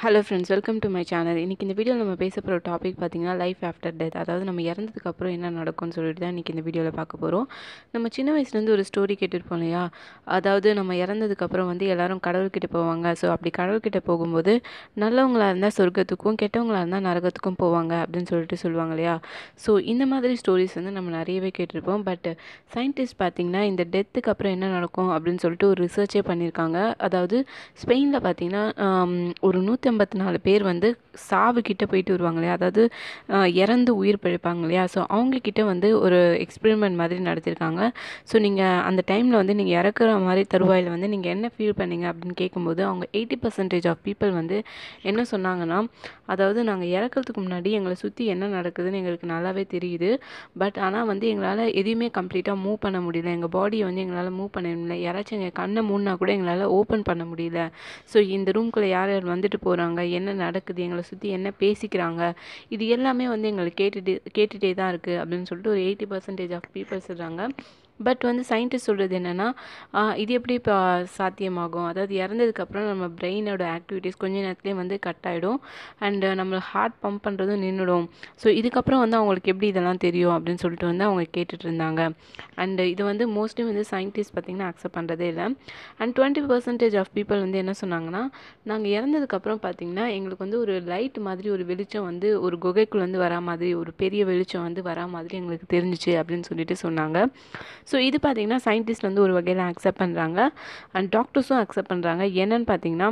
hello friends welcome to my channel இன்றைக்கி இந்த வீடியோவில் நம்ம பேச போகிற டாபிக் பார்த்திங்கன்னா லைஃப் ஆஃப்டர் டெத் அதாவது நம்ம இறந்ததுக்கு அப்புறம் என்ன நடக்கும்னு சொல்லிட்டு தான் இன்றைக்கி இந்த வீடியோவில் பார்க்க போகிறோம் நம்ம சின்ன வயசுலேருந்து ஒரு ஸ்டோரி கேட்டுருப்போம் இல்லையா அதாவது நம்ம இறந்ததுக்கப்புறம் வந்து எல்லாரும் கடவுள்கிட்ட போவாங்க ஸோ அப்படி கடவுள்கிட்ட போகும்போது நல்லவங்களா இருந்தால் சொர்க்கத்துக்கும் கெட்டவங்களா இருந்தால் நரகத்துக்கும் போவாங்க அப்படின்னு சொல்லிட்டு சொல்லுவாங்க இல்லையா ஸோ இந்த மாதிரி ஸ்டோரிஸ் வந்து நம்ம நிறையவே கேட்டிருப்போம் பட் சயின்டிஸ்ட் பார்த்திங்கன்னா இந்த டெத்துக்கு அப்புறம் என்ன நடக்கும் அப்படின்னு சொல்லிட்டு ஒரு ரிசர்ச்சே பண்ணியிருக்காங்க அதாவது ஸ்பெயினில் பார்த்திங்கன்னா ஆம், ஒரு நூற்றி ஐம்பத்தி நாலு பேர் வந்து சாவு கிட்ட போயிட்டு வருவாங்க இல்லையா அதாவது ஆஹ், இறந்து உயிர் பிழைப்பாங்க இல்லையா ஸோ அவங்கக்கிட்ட வந்து ஒரு எக்ஸ்பெரிமெண்ட் மாதிரி நடத்தியிருக்காங்க ஸோ நீங்கள் அந்த டைமில் வந்து நீங்கள் இறக்குற மாதிரி தருவாயில் வந்து நீங்கள் என்ன ஃபீல் பண்ணீங்க அப்படின்னு கேட்கும்போது அவங்க எயிட்டி பர்சன்டேஜ் ஆஃப் பீப்புள் வந்து என்ன சொன்னாங்கன்னா அதாவது நாங்கள் இறக்கிறதுக்கு முன்னாடி எங்களை சுற்றி என்ன நடக்குதுன்னு எங்களுக்கு நல்லாவே தெரியுது பட் ஆனால் வந்து எங்களால் எதையுமே கம்ப்ளீட்டாக மூவ் பண்ண முடியல எங்கள் பாடியை வந்து எங்களால் மூவ் பண்ண முடியல யாராச்சும் எங்கள் கண்ணை மூடினா கூட எங்களால் ஓப்பன் பண்ண முடியல ஸோ இந்த ரூம்குள்ளே யார் யார் வந்துட்டு போகிறாங்க என்ன நடக்குது எங்களை சுற்றி என்ன பேசிக்கிறாங்க இது எல்லாமே வந்து எங்களுக்கு கேட்டுட்டு கேட்டுகிட்டே தான் இருக்குது அப்படின்னு சொல்லிட்டு ஒரு எயிட்டி பர்சன்டேஜ் ஆஃப் பீப்புள் சொல்கிறாங்க பட் வந்து சயின்டிஸ்ட் சொல்கிறது என்னென்னா இது எப்படி இப்போ சாத்தியமாகும் அதாவது இறந்ததுக்கப்புறம் நம்ம பிரெயினோட ஆக்டிவிட்டீஸ் கொஞ்ச நேரத்துலேயே வந்து கட் ஆகிடும் அண்டு நம்ம ஹார்ட் பம்ப் பண்ணுறதும் நின்றுடும் ஸோ இதுக்கப்புறம் வந்து அவங்களுக்கு எப்படி இதெல்லாம் தெரியும் அப்படின்னு சொல்லிட்டு வந்து அவங்க கேட்டுட்டு இருந்தாங்க அண்டு இது வந்து மோஸ்ட்லி வந்து சயின்டிஸ்ட் பார்த்திங்கன்னா அக்செப்ட் பண்ணுறதே இல்லை and twenty percentage of people வந்து என்ன சொன்னாங்கன்னா நாங்கள் இறந்ததுக்கப்புறம் பார்த்திங்கன்னா எங்களுக்கு வந்து ஒரு லைட் மாதிரி ஒரு வெளிச்சம் வந்து ஒரு குகைக்குள்ள வந்து வரா மாதிரி ஒரு பெரிய வெளிச்சம் வந்து வரா மாதிரி எங்களுக்கு தெரிஞ்சிச்சு அப்படின்னு சொல்லிட்டு சொன்னாங்க ஸோ இது பார்த்திங்கன்னா சயின்டிஸ்ட் வந்து ஒரு வகையில் அக்செப்ட் பண்ணுறாங்க அண்ட் டாக்டர்ஸும் அக்செப்ட் பண்ணுறாங்க என்னன்னு பார்த்தீங்கன்னா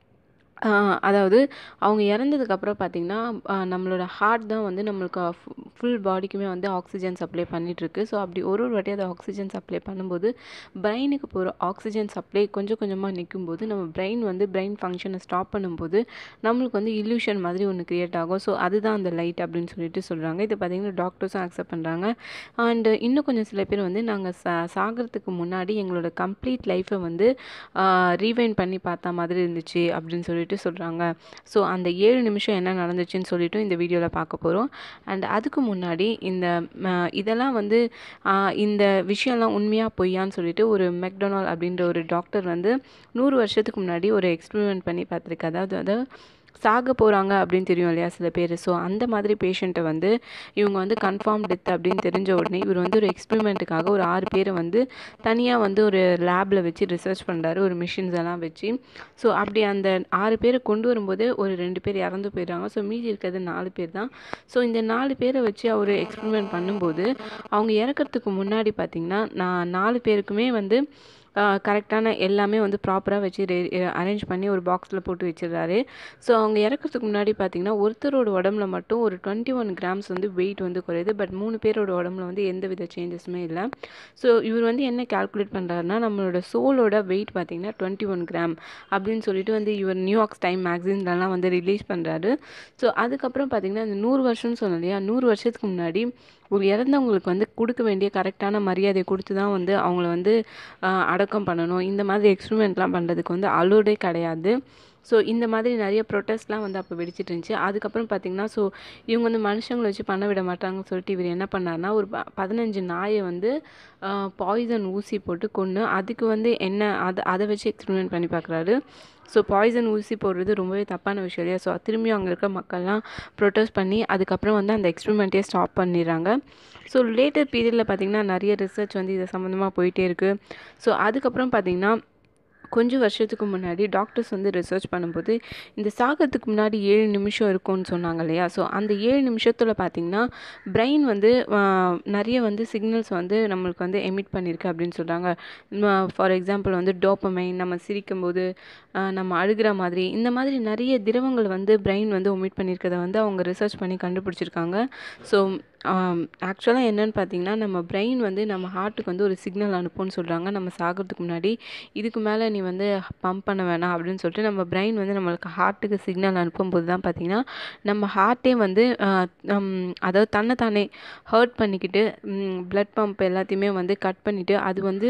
ஆஹ் அதாவது அவங்க இறந்ததுக்கப்புறம் பார்த்திங்கன்னா ஆஹ் நம்மளோட ஹார்ட் தான் வந்து நம்மளுக்கு ஃபுல் பாடிக்குமே வந்து ஆக்சிஜன் சப்ளை பண்ணிகிட்ருக்கு ஸோ அப்படி ஒரு ஒரு வாட்டி அதை ஆக்சிஜன் சப்ளை பண்ணும்போது பிரெயினுக்கு போகிற ஆக்சிஜன் சப்ளை கொஞ்சம் கொஞ்சமாக நிற்கும்போது நம்ம பிரெயின் வந்து பிரெயின் ஃபங்க்ஷனை ஸ்டாப் பண்ணும்போது நம்மளுக்கு வந்து இல்யூஷன் மாதிரி ஒன்று க்ரியேட் ஆகும் ஸோ அதுதான் அந்த லைட் அப்படின்னு சொல்லிட்டு சொல்கிறாங்க இது பார்த்திங்கன்னா டாக்டர்ஸும் அக்செப்ட் பண்ணுறாங்க அண்டு இன்னும் கொஞ்சம் சில பேர் வந்து நாங்கள் சா சாகிறதுக்கு முன்னாடி எங்களோட கம்ப்ளீட் லைஃப்பை வந்து ரீவைண்ட் பண்ணி பார்த்த மாதிரி இருந்துச்சு அப்படின்னு சொல்லிட்டு சொல்கிறாங்க ஸோ அந்த ஏழு நிமிஷம் என்ன நடந்துச்சுன்னு சொல்லிட்டு இந்த வீடியோவில் பார்க்க போகிறோம் அண்ட் அதுக்கு முன்னாடி இந்த ம, இதெல்லாம் வந்து ஆஹ், இந்த விஷயம்லாம் உண்மையாக பொய்யான்னு சொல்லிட்டு ஒரு மெக்டொனால் அப்படின்ற ஒரு டாக்டர் வந்து நூறு வருஷத்துக்கு முன்னாடி ஒரு எக்ஸ்பெரிமெண்ட் பண்ணி பார்த்துருக்கு அதாவது அதாவது சாக போகிறாங்க அப்படின்னு தெரியும் இல்லையா சில பேர் ஸோ அந்த மாதிரி பேஷண்ட்டை வந்து இவங்க வந்து கன்ஃபார்ம் டெத் அப்படின்னு தெரிஞ்ச உடனே இவர் வந்து ஒரு எக்ஸ்பெரிமெண்ட்டுக்காக ஒரு ஆறு பேரை வந்து தனியாக வந்து ஒரு லேபில் வச்சு ரிசர்ச் பண்ணுறாரு ஒரு மிஷின்ஸ் எல்லாம் வச்சு ஸோ அப்படி அந்த ஆறு பேரை கொண்டு வரும்போது ஒரு ரெண்டு பேர் இறந்து போயிடுறாங்க ஸோ மீதி இருக்கிறது நாலு பேர் தான் ஸோ இந்த நாலு பேரை வச்சு அவர் எக்ஸ்பெரிமெண்ட் பண்ணும்போது அவங்க இறக்கறதுக்கு முன்னாடி பார்த்திங்கன்னா நான் நாலு பேருக்குமே வந்து கரெக்டான எல்லாமே வந்து ப்ராப்பராக வச்சு அரேஞ்ச் பண்ணி ஒரு பாக்ஸில் போட்டு வச்சிடுறாரு ஸோ அவங்க இறக்கறதுக்கு முன்னாடி பார்த்தீங்கன்னா ஒருத்தரோட உடம்புல மட்டும் ஒரு டுவெண்ட்டி ஒன் கிராம்ஸ் வந்து வெயிட் வந்து குறையுது பட் மூணு பேரோட உடம்புல வந்து எந்த வித சேஞ்சஸுமே இல்லை ஸோ இவர் வந்து என்ன கால்குலேட் பண்ணுறாருன்னா நம்மளோட சோலோட வெயிட் பார்த்தீங்கன்னா டுவெண்ட்டி ஒன் கிராம் அப்படின்னு சொல்லிட்டு வந்து இவர் நியூயார்க்ஸ் டைம் மேக்சின்லலாம் வந்து ரிலீஸ் பண்ணுறாரு ஸோ அதுக்கப்புறம் பார்த்தீங்கன்னா இந்த நூறு வருஷம்னு சொன்னோம் இல்லையா நூறு வருஷத்துக்கு முன்னாடி ஒரு இறந்தவங்களுக்கு வந்து கொடுக்க வேண்டிய கரெக்டான மரியாதையை கொடுத்து தான் வந்து அவங்கள வந்து ஆஹ், அடக்கம் பண்ணணும் இந்த மாதிரி எக்ஸ்பெரிமெண்ட்லாம் பண்ணுறதுக்கு வந்து அலோடே கிடையாது ஸோ இந்த மாதிரி நிறைய ப்ரொட்டஸ்ட்லாம் வந்து அப்போ வெடிச்சிட்டு இருந்துச்சு அதுக்கப்புறம் பார்த்தீங்கன்னா ஸோ இவங்க வந்து மனுஷங்களை வச்சு பண்ண விட மாட்டாங்கன்னு சொல்லிட்டு இவர் என்ன பண்ணாருன்னா ஒரு ப- பதினஞ்சு நாயை வந்து பாய்சன் ஊசி போட்டு கொன்று அதுக்கு வந்து என்ன அதை அதை வச்சு எக்ஸ்பெரிமெண்ட் பண்ணி பார்க்குறாரு ஸோ பாய்சன் ஊசி போடுறது ரொம்பவே தப்பான விஷயம் இல்லையா ஸோ திரும்பியும் அங்கே இருக்க மக்கள்லாம் ப்ரொட்டஸ்ட் பண்ணி அதுக்கப்புறம் வந்து அந்த எக்ஸ்பெரிமெண்ட்டே ஸ்டாப் பண்ணிடுறாங்க ஸோ லேட்டர் பீரியடில் பார்த்திங்கன்னா நிறைய ரிசர்ச் வந்து இது சம்மந்தமாக போயிட்டே இருக்குது ஸோ அதுக்கப்புறம் பார்த்திங்கன்னா கொஞ்சம் வருஷத்துக்கு முன்னாடி டாக்டர்ஸ் வந்து ரிசர்ச் பண்ணும்போது இந்த சாகிறதுக்கு முன்னாடி ஏழு நிமிஷம் இருக்கும்னு சொன்னாங்க இல்லையா ஸோ அந்த ஏழு நிமிஷத்தில் பார்த்தீங்கன்னா பிரெயின் வந்து ஆஹ், நிறைய வந்து சிக்னல்ஸ் வந்து நம்மளுக்கு வந்து எமிட் பண்ணியிருக்கு அப்படின்னு சொல்கிறாங்க ஃபார் எக்ஸாம்பிள் வந்து டோப்பமைன் நம்ம சிரிக்கும்போது ஆஹ், நம்ம அழுகிற மாதிரி இந்த மாதிரி நிறைய திரவங்கள் வந்து பிரெயின் வந்து ஒமிட் பண்ணியிருக்கதை வந்து அவங்க ரிசர்ச் பண்ணி கண்டுபிடிச்சிருக்காங்க ஸோ ஆக்சுவலாக என்னன்னு பார்த்தீங்கன்னா நம்ம பிரெயின் வந்து நம்ம ஹார்ட்டுக்கு வந்து ஒரு சிக்னல் அனுப்பும்னு சொல்கிறாங்க நம்ம சாகிறதுக்கு முன்னாடி இதுக்கு மேலே நீ வந்து பம்ப் பண்ண வேணாம் அப்படின்னு சொல்லிட்டு நம்ம பிரெயின் வந்து நம்மளுக்கு ஹார்ட்டுக்கு சிக்னல் அனுப்பும்போது தான் பார்த்தீங்கன்னா நம்ம ஹார்ட்டே வந்து ஆஹ், ஹம், அதாவது தன்னை தானே ஹர்ட் பண்ணிக்கிட்டு பிளட் பம்ப் எல்லாத்தையுமே வந்து கட் பண்ணிவிட்டு அது வந்து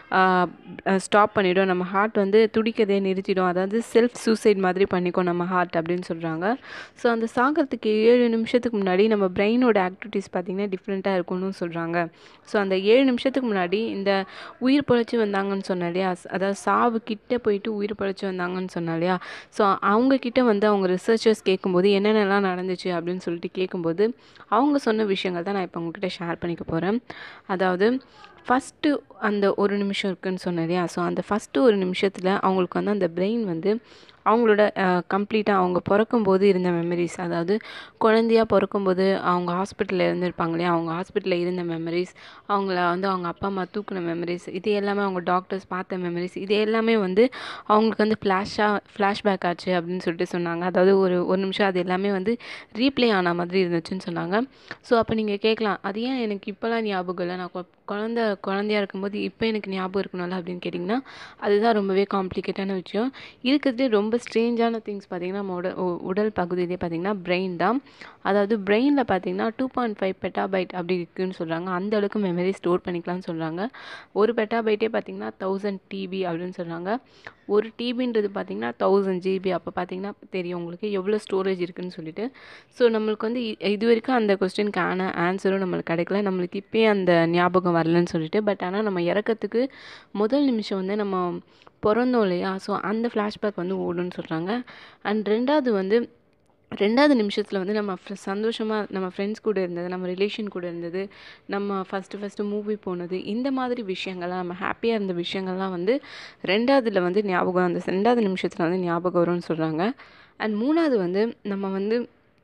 ஸ்டாப் பண்ணிவிடும் நம்ம ஹார்ட் வந்து துடிக்கதே நிறுத்திடும் அதாவது செல்ஃப் சூசைட் மாதிரி பண்ணிக்கும் நம்ம ஹார்ட் அப்படின்னு சொல்கிறாங்க ஸோ அந்த சாகிறதுக்கு ஏழு நிமிஷத்துக்கு முன்னாடி நம்ம பிரெயினோட ஆக்டிவிட்டிஸ் மெமரிஸ் பார்த்திங்கன்னா டிஃப்ரெண்ட்டாக இருக்கும்னு சொல்கிறாங்க ஸோ அந்த ஏழு நிமிஷத்துக்கு முன்னாடி இந்த உயிர் பொழைச்சி வந்தாங்கன்னு சொன்னேன் இல்லையா அதாவது சாவு கிட்ட போயிட்டு உயிர் பொழைச்சி வந்தாங்கன்னு சொன்னேன் இல்லையா ஸோ அவங்கக்கிட்ட வந்து அவங்க ரிசர்ச்சர்ஸ் கேட்கும்போது என்னென்னலாம் நடந்துச்சு அப்படின்னு சொல்லிட்டு கேட்கும்போது அவங்க சொன்ன விஷயங்கள் தான் நான் இப்போ உங்ககிட்ட ஷேர் பண்ணிக்க போகிறேன் அதாவது ஃபஸ்ட்டு அந்த ஒரு நிமிஷம் இருக்குன்னு சொன்னேன் இல்லையா ஸோ அந்த ஃபஸ்ட்டு ஒரு நிமிஷத்தில் அவங்களுக்கு வந்து அந்த பிரெயின் வந்து அவங்களோட கம்ப்ளீட்டாக அவங்க பிறக்கும்போது இருந்த மெமரிஸ் அதாவது குழந்தையாக பிறக்கும்போது அவங்க ஹாஸ்பிட்டலில் இருந்திருப்பாங்க இல்லையா அவங்க ஹாஸ்பிட்டலில் இருந்த மெமரிஸ் அவங்கள வந்து அவங்க அப்பா அம்மா தூக்குன மெமரிஸ் இது எல்லாமே அவங்க டாக்டர்ஸ் பார்த்த மெமரிஸ் இது எல்லாமே வந்து அவங்களுக்கு வந்து ஃப்ளாஷாக ஃப்ளாஷ்பேக் ஆச்சு அப்படின்னு சொல்லிட்டு சொன்னாங்க அதாவது ஒரு ஒரு நிமிஷம் அது எல்லாமே வந்து ரீப்ளே ஆன மாதிரி இருந்துச்சுன்னு சொன்னாங்க ஸோ அப்போ நீங்கள் கேட்கலாம் அது ஏன் எனக்கு இப்போலாம் ஞாபகம் இல்லை நான் கொ- குழந்த குழந்தையா இருக்கும்போது இப்போ எனக்கு ஞாபகம் இருக்கணும்ல அப்படின்னு கேட்டிங்கன்னா அதுதான் ரொம்பவே காம்ப்ளிகேட்டான விஷயம் இருக்கிறதுலே ரொம்ப ஸ்ட்ரேஞ்சான திங்ஸ் பார்த்தீங்கன்னா நம்ம உடல் உ- உடல் பகுதியிலே பார்த்தீங்கன்னா பிரெயின் தான் அதாவது பிரெயினில் பார்த்தீங்கன்னா டூ பாயிண்ட் ஃபைவ் பெட்டாபைட் அப்படி இருக்குன்னு சொல்கிறாங்க அந்த அளவுக்கு மெமரி ஸ்டோர் பண்ணிக்கலாம்னு சொல்கிறாங்க ஒரு பெட்டாபைட்டே பார்த்தீங்கன்னா தௌசண்ட் டிபி அப்படின்னு சொல்கிறாங்க ஒரு டிபின்றது பார்த்தீங்கன்னா தௌசண்ட் ஜிபி அப்போ பார்த்தீங்கன்னா தெரியும் உங்களுக்கு எவ்வளோ ஸ்டோரேஜ் இருக்குன்னு சொல்லிட்டு ஸோ நம்மளுக்கு வந்து இ- இது வரைக்கும் அந்த கொஸ்டினுக்கான ஆன்சரும் நம்மளுக்கு கிடைக்கல நம்மளுக்கு இப்போயே அந்த ஞாபகம் வரலன்னு சொல்லிட்டு பட் ஆனால் நம்ம இறக்கறதுக்கு முதல் நிமிஷம் வந்து நம்ம பிறந்தோம் இல்லையா ஸோ அந்த ஃப்ளாஷ்பேக் வந்து ஓடுன்னு சொல்கிறாங்க அண்ட் ரெண்டாவது வந்து ரெண்டாவது நிமிஷத்தில் வந்து நம்ம சந்தோஷமாக நம்ம ஃப்ரெண்ட்ஸ் கூட இருந்தது நம்ம ரிலேஷன் கூட இருந்தது நம்ம ஃபஸ்ட்டு ஃபஸ்ட்டு மூவி போனது இந்த மாதிரி விஷயங்கள்லாம் நம்ம ஹாப்பியாக இருந்த விஷயங்கள்லாம் வந்து ரெண்டாவதுல வந்து ஞாபகம் அந்த ரெண்டாவது நிமிஷத்தில் வந்து ஞாபகம் வரும்னு சொல்கிறாங்க அண்ட் மூணாவது வந்து நம்ம வந்து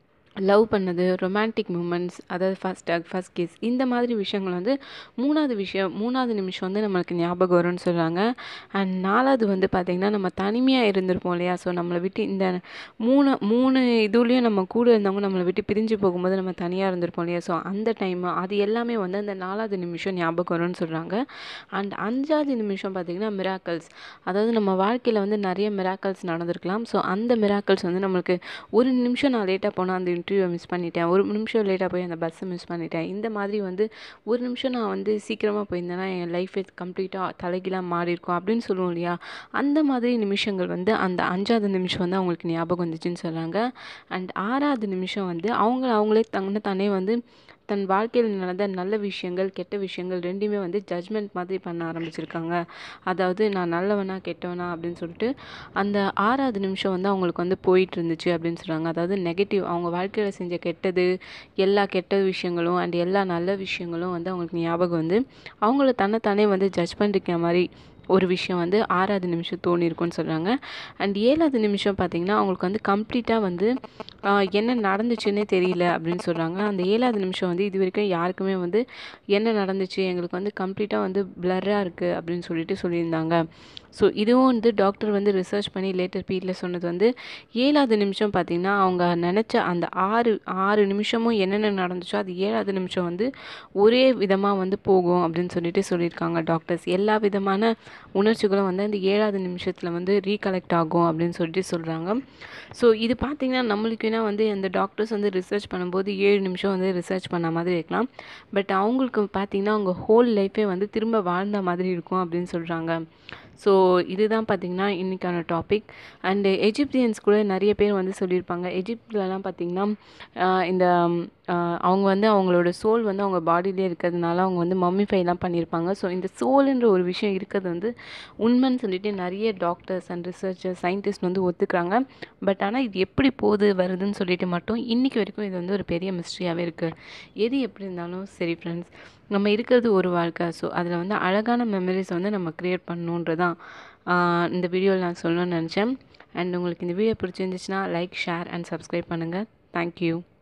லவ் பண்ணது ரொமான்டிக் மூமெண்ட்ஸ் அதாவது ஃபஸ்ட் ஹக் ஃபஸ்ட் கிஸ் இந்த மாதிரி விஷயங்கள் வந்து மூணாவது விஷயம் மூணாவது நிமிஷம் வந்து நம்மளுக்கு ஞாபகம் வரும்னு சொல்கிறாங்க அண்ட் நாலாவது வந்து பார்த்திங்கன்னா நம்ம தனிமையாக இருந்திருப்போம் இல்லையா ஸோ நம்மளை விட்டு இந்த மூணு மூணு இதுலேயும் நம்ம கூட இருந்தவங்க நம்மளை விட்டு பிரிஞ்சு போகும்போது நம்ம தனியாக இருந்திருப்போம் இல்லையா ஸோ அந்த டைம் அது எல்லாமே வந்து அந்த நாலாவது நிமிஷம் ஞாபகம் வரும்னு சொல்கிறாங்க அண்ட் அஞ்சாவது நிமிஷம் பார்த்திங்கன்னா மிராக்கல்ஸ் அதாவது நம்ம வாழ்க்கையில் வந்து நிறைய மிராக்கல்ஸ் நடந்திருக்கலாம் ஸோ அந்த மிராக்கல்ஸ் வந்து நம்மளுக்கு ஒரு நிமிஷம் நான் லேட்டாக போனால் அந்த இன்டர்வியூவை மிஸ் பண்ணிட்டேன் ஒரு நிமிஷம் லேட்டாக போய் அந்த பஸ்ஸை மிஸ் பண்ணிட்டேன் இந்த மாதிரி வந்து ஒரு நிமிஷம் நான் வந்து சீக்கிரமாக போயிருந்தேன்னா என் லைஃபே கம்ப்ளீட்டாக தலைகீழாக மாறி இருக்கும் அப்படின்னு சொல்லுவோம் இல்லையா அந்த மாதிரி நிமிஷங்கள் வந்து அந்த அஞ்சாவது நிமிஷம் வந்து அவங்களுக்கு ஞாபகம் வந்துச்சுன்னு சொல்கிறாங்க அண்ட் ஆறாவது நிமிஷம் வந்து அவங்க அவங்களே தன்னை தானே வந்து தன் வாழ்க்கையில் நடந்த நல்ல விஷயங்கள் கெட்ட விஷயங்கள் ரெண்டுமே வந்து ஜட்ஜ்மெண்ட் மாதிரி பண்ண ஆரம்பிச்சிருக்காங்க அதாவது நான் நல்லவனா கெட்டவனா அப்படின்னு சொல்லிட்டு அந்த ஆறாவது நிமிஷம் வந்து அவங்களுக்கு வந்து போயிட்டு இருந்துச்சு அப்படின்னு சொல்கிறாங்க அதாவது நெகட்டிவ் அவங்க வாழ்க்கையில் செஞ்ச கெட்டது எல்லா கெட்ட விஷயங்களும் அண்ட் எல்லா நல்ல விஷயங்களும் வந்து அவங்களுக்கு ஞாபகம் வந்து அவங்கள தன்னைத்தானே வந்து ஜட்ஜ் பண்ணிருக்கிற மாதிரி ஒரு விஷயம் வந்து ஆறாவது நிமிஷம் தோணியிருக்கும்னு சொல்கிறாங்க அண்ட் ஏழாவது நிமிஷம் பார்த்திங்கன்னா அவங்களுக்கு வந்து கம்ப்ளீட்டாக வந்து ஆஹ், என்ன நடந்துச்சுன்னே தெரியல அப்படின்னு சொல்கிறாங்க அந்த ஏழாவது நிமிஷம் வந்து இது வரைக்கும் யாருக்குமே வந்து என்ன நடந்துச்சு எங்களுக்கு வந்து கம்ப்ளீட்டாக வந்து பிளர்ராக இருக்குது அப்படின்னு சொல்லிட்டு சொல்லியிருந்தாங்க ஸோ இதுவும் வந்து டாக்டர் வந்து ரிசர்ச் பண்ணி லேட்டர் பீரியடில் சொன்னது வந்து ஏழாவது நிமிஷம் பார்த்திங்கன்னா அவங்க நினச்ச அந்த ஆறு ஆறு நிமிஷமும் என்னென்ன நடந்துச்சோ அது ஏழாவது நிமிஷம் வந்து ஒரே விதமாக வந்து போகும் அப்படின்னு சொல்லிட்டு சொல்லியிருக்காங்க டாக்டர்ஸ் எல்லா விதமான உணர்ச்சிகளும் வந்து அந்த ஏழாவது நிமிஷத்தில் வந்து ரீகலெக்ட் ஆகும் அப்படின்னு சொல்லிட்டு சொல்கிறாங்க ஸோ இது பார்த்திங்கன்னா நம்மளுக்கு வேணால் வந்து அந்த டாக்டர்ஸ் வந்து ரிசர்ச் பண்ணும்போது ஏழு நிமிஷம் வந்து ரிசர்ச் பண்ண மாதிரி இருக்கலாம் பட் அவங்களுக்கு பார்த்திங்கன்னா அவங்க ஹோல் லைஃபே வந்து திரும்ப வாழ்ந்த மாதிரி இருக்கும் அப்படின்னு சொல்கிறாங்க ஸோ இதுதான் பார்த்திங்கன்னா இன்றைக்கான டாபிக் அண்டு எஜிப்தியன்ஸ் கூட நிறைய பேர் வந்து சொல்லியிருப்பாங்க எஜிப்ட்லலாம் பார்த்திங்கன்னா ஆஹ் இந்த ஆஹ் அவங்க வந்து அவங்களோட சோல் வந்து அவங்க பாடியிலே இருக்கிறதுனால அவங்க வந்து மம்மிஃபைலாம் பண்ணியிருப்பாங்க ஸோ இந்த சோல்ன்ற ஒரு விஷயம் இருக்கிறது வந்து உண்மைன்னு சொல்லிட்டு நிறைய டாக்டர்ஸ் அண்ட் ரிசர்ச்சர்ஸ் சயின்டிஸ்ட் வந்து ஒத்துக்கிறாங்க பட் ஆனால் இது எப்படி போகுது வருதுன்னு சொல்லிட்டு மட்டும் இன்றைக்கி வரைக்கும் இது வந்து ஒரு பெரிய மிஸ்ட்ரியாகவே இருக்குது எது எப்படி இருந்தாலும் சரி ஃப்ரெண்ட்ஸ் நம்ம இருக்கிறது ஒரு வாழ்க்கை ஸோ அதில் வந்து அழகான மெமரிஸ் வந்து நம்ம க்ரியேட் பண்ணணுன்றதான் ஆஹ் இந்த வீடியோவில் நான் சொல்லணும்னு நினச்சேன் அண்ட் உங்களுக்கு இந்த வீடியோ பிடிச்சிருந்துச்சுன்னா லைக் ஷேர் அண்ட் சப்ஸ்கிரைப் பண்ணுங்கள் தேங்க்யூ